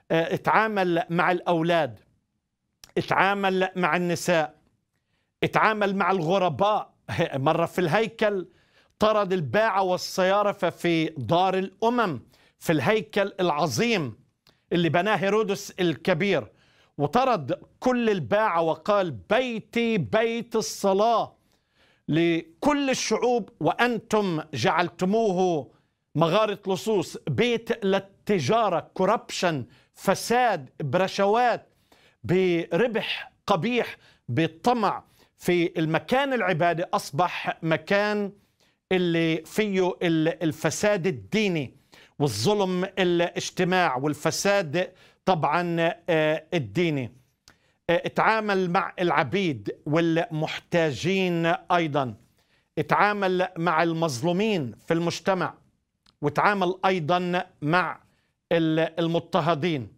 آه، اتعامل مع الأولاد اتعامل مع النساء اتعامل مع الغرباء مرة في الهيكل طرد الباعة والصيارفة في دار الأمم في الهيكل العظيم اللي بناه هيرودس الكبير وطرد كل الباعة وقال بيتي بيت الصلاة لكل الشعوب وأنتم جعلتموه مغارة لصوص بيت للتجارة كوربشن فساد برشوات بربح قبيح بالطمع في المكان العبادي أصبح مكان اللي فيه الفساد الديني والظلم الاجتماع والفساد طبعا الديني اتعامل مع العبيد والمحتاجين ايضا اتعامل مع المظلومين في المجتمع وتعامل ايضا مع المضطهدين